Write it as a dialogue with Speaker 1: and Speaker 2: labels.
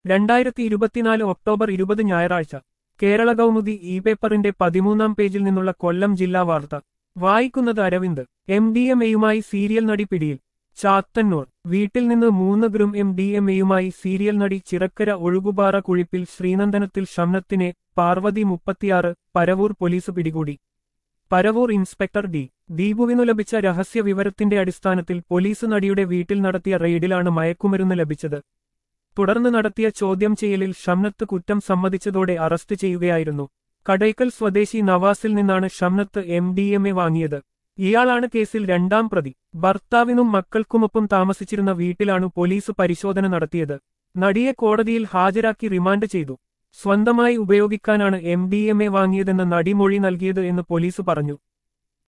Speaker 1: രണ്ടായിരത്തി ഇരുപത്തിനാല് ഒക്ടോബർ ഇരുപത് ഞായറാഴ്ച കേരള കൗമുദി ഇ പേപ്പറിന്റെ പതിമൂന്നാം പേജിൽ നിന്നുള്ള കൊല്ലം ജില്ലാ വാർത്ത വായിക്കുന്നത് അരവിന്ദ് എം ഡി എം എയുമായി സീരിയൽ നടി പിടിയിൽ ചാത്തന്നൂർ വീട്ടിൽ നിന്ന് മൂന്ന് ഗ്രും എം ഡി എം എയുമായി സീരിയൽ നടി ചിറക്കര ഒഴുകുപാറ കുഴിപ്പിൽ ശ്രീനന്ദനത്തിൽ ഷംനത്തിനെ പാർവതി മുപ്പത്തിയാറ് പരവൂർ പോലീസ് പിടികൂടി പരവൂർ ഇൻസ്പെക്ടർ ഡി ദീപുവിനു ലഭിച്ച രഹസ്യ വിവരത്തിന്റെ അടിസ്ഥാനത്തിൽ പോലീസ് നടിയുടെ വീട്ടിൽ നടത്തിയ റെയ്ഡിലാണ് മയക്കുമരുന്ന് ലഭിച്ചത് തുടർന്ന് നടത്തിയ ചോദ്യം ചെയ്യലിൽ ഷംനത്ത് കുറ്റം സമ്മതിച്ചതോടെ അറസ്റ്റ് ചെയ്യുകയായിരുന്നു കടയ്ക്കൽ സ്വദേശി നവാസിൽ നിന്നാണ് Shamnath M D M A വാങ്ങിയത് ഇയാളാണ് കേസിൽ രണ്ടാം പ്രതി ഭർത്താവിനും മക്കൾക്കുമൊപ്പം താമസിച്ചിരുന്ന വീട്ടിലാണ് പോലീസ് പരിശോധന നടത്തിയത് നടിയെ കോടതിയിൽ ഹാജരാക്കി റിമാൻഡ് ചെയ്തു സ്വന്തമായി ഉപയോഗിക്കാനാണ് എം ഡി എം എ വാങ്ങിയതെന്ന് നടി മൊഴി നൽകിയത് എന്ന് പോലീസ് പറഞ്ഞു